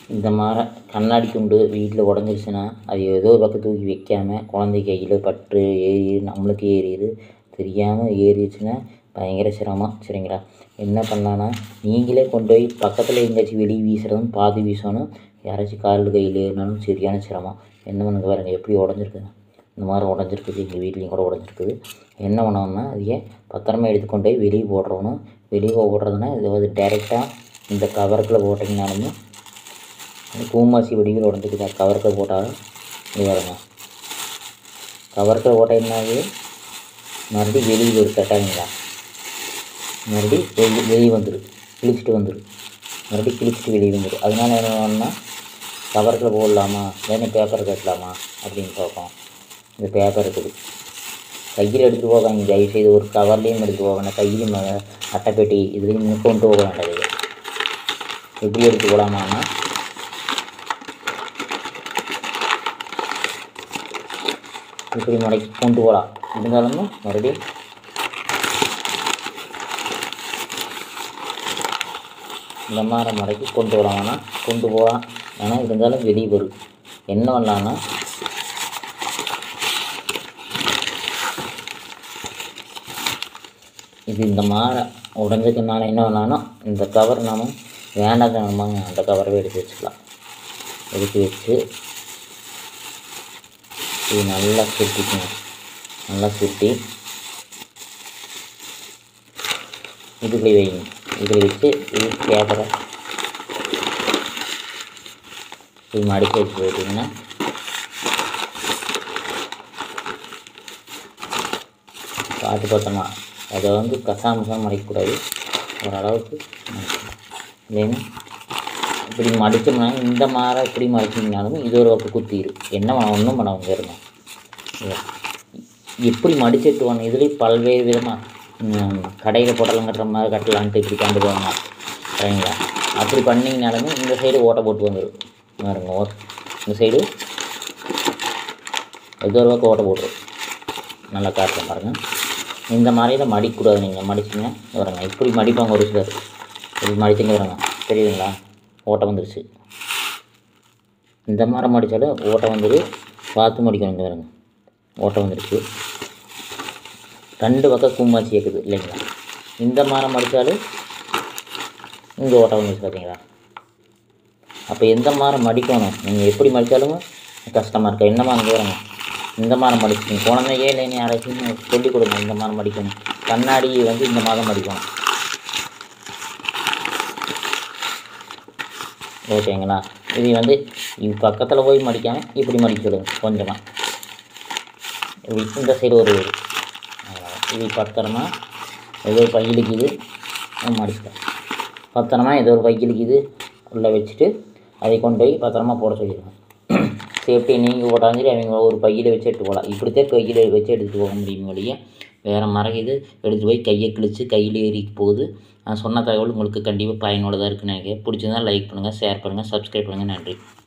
இந்த மாதிரி கண்ணாடி துண்டு வீட்டில் உடஞ்சிருச்சுன்னா அது ஏதோ ஒரு பக்கம் தூக்கி வைக்காம குழந்தை கையில் பட்டு ஏறி நம்மளுக்கு ஏறிடுது தெரியாமல் ஏறிடுச்சுன்னா பயங்கர சிரமம் சரிங்களா என்ன பண்ணலான்னா நீங்களே கொண்டு போய் பக்கத்தில் எங்கேயாச்சும் வெளியே வீசுறதும் பார்த்து வீசணும் யாராச்சும் கால் கையில் ஏறினாலும் சரியான சிரமம் என்ன பண்ணுங்க பாருங்க எப்படி உடஞ்சிருக்குது இந்த மாதிரி உடஞ்சிருக்குது எங்கள் வீட்லேயும் கூட உடஞ்சிருக்குது என்ன பண்ணணும்னா அதையே பத்திரமா எடுத்து கொண்டு போய் வெளியே போடுறணும் வெளியே போடுறதுன்னா இது வந்து டைரெக்டாக இந்த கவருக்குள்ளே போட்டிங்கனாலுமே பூமாசி வடிவில் உடஞ்சிக்குது கவருக்குள்ள போட்டால் இது வருங்க கவருக்குள்ள போட்டீங்கன்னாவே மறுபடியும் வெளியே வரும் கரெக்டாங்களா மறுபடியும் வெளியே வெளியே வந்துடும் கிழிச்சிட்டு வந்துடும் மறுபடியும் கிழிச்சிட்டு வெளியே வந்துடும் அதனால என்ன பண்ணணும்னா கவருக்குள்ள போடலாமா இல்லைன்னா பேப்பர் கட்டலாமா அப்படின்னு பார்ப்போம் இந்த பேப்பர் இருக்குது கையில் எடுத்துகிட்டு போகாங்க தயவு செய்து ஒரு கவர்லேயும் எடுத்துகிட்டு போக வேண்டாம் கையிலையும் ம- அட்டைப்பெட்டி இதுலேயும் கொண்டு போக வேண்டாம் இது எப்படி எடுத்து போகலாமான்னா இப்படி மடக்கி கொண்டு போகலாம் இருந்தாலும் மறுபடியும் இந்த மாதிரி மடக்கி கொண்டு வரலாம் வேணால் கொண்டு போகலாம் ஆனால் இருந்தாலும் வெளியே வரும் என்ன பண்ணலான்னா இது இந்த மாதிரி உடஞ்சதுனால என்ன பண்ணலாம்னா இந்த கவர் நாம வேண்டாத நம்ம அந்த கவரவே எடுத்து வச்சுக்கலாம் எடுத்து வச்சு இது நல்லா சுட்டிக்கணும் நல்லா சுட்டி இதுக்குள்ளே வைங்க இதில் வச்சு இது பேப்பரை இது மடிக்க வச்சு போயிட்டீங்கன்னா பார்த்து பார்த்தோமா அதை வந்து கசாமசாக மடிக்கக்கூடாது ஓரளவுக்கு மடிக்கணும் இல்லைன்னா இப்படி மடிச்சோம்னா இந்த மாதிரி இப்படி மடிச்சிங்கனாலும் இது ஒரு பக்கம் குத்திடும் என்ன பண்ண ஒன்றும் பண்ண வந்துருங்க எப்படி மடிச்சிட்டு வரணும் இதுலேயும் பல்வேறு விதமாக கடையில் போட்டலாம் கட்டுற மாதிரி கட்டலான்ட்டு இப்படி கொண்டு போவாங்க சரிங்களா அப்படி பண்ணிங்கனாலுமே இந்த சைடு ஓட்டை போட்டு வந்துடும் பாருங்க ஓ இந்த சைடு ஏதோ ஒரு பக்கம் ஓட்டை போட்டுரும் நல்லா காட்டுறேன் பாருங்கள் இந்த மாதிரிலாம் மடிக்கக்கூடாது நீங்கள் மடிச்சிங்க வரங்க இப்படி மடிப்பாங்க ஒரு சிலர் இப்படி மடிச்சிங்க வரங்க தெரியுதுங்களா ஓட்டை வந்துருச்சு இந்த மாதிரி மடித்தாலும் ஓட்டை வந்துடு பார்த்து மடிக்கணும் இங்கே வரங்க ஓட்டை வந்துருச்சு ரெண்டு பக்கம் கும்மாச்சி இருக்குது இல்லைங்களா இந்த மாதிரி மடித்தாலும் இங்கே ஓட்டை வந்துருச்சு பார்த்தீங்களா அப்போ எந்த மாதிரி மடிக்கணும் நீங்கள் எப்படி மடித்தாலும் கஷ்டமாக இருக்குது என்ன மாதிரி வரங்க இந்த மாதிரி மடிக்கணும் குழந்தையே இல்லைன்னு யாராச்சும் சொல்லிக் கொடுங்க இந்த மாதிரி மடிக்கணும் கண்ணாடி வந்து இந்த மாதிரி தான் மடிக்கணும் ஓகேங்களா இது வந்து இது பக்கத்தில் போய் மடிக்காமல் இப்படி மடிக்க சொல்லுங்க கொஞ்சமாக இப்படி இந்த சைடு ஒரு வீடு அவ்வளவுதான். இது பத்திரமா ஏதோ ஒரு பையிலுக்கு இது மடிச்சிட்டேன் பத்திரமா ஏதோ ஒரு பையிலுக்கு இது உள்ளே வச்சுட்டு அதை கொண்டு போய் பத்திரமா போட சொல்லிடுங்க சேஃப்டி நீங்கள் போட்டாலும் சரி அவங்க ஒரு பையில் வச்சு எடுத்து போகலாம் இப்படித்தான் கையில் வச்சு எடுத்துகிட்டு போக முடியும் வழியே வேறு மரம் இது எடுத்துகிட்டு போய் கையை கிழிச்சு கையில் ஏறி போகுது நான் சொன்ன தகவல் உங்களுக்கு கண்டிப்பாக பயனுள்ளதாக இருக்குன்னு நினைக்கிறேன் பிடிச்சிருந்தா லைக் பண்ணுங்கள் ஷேர் பண்ணுங்கள் சப்ஸ்கிரைப் பண்ணுங்கள் நன்றி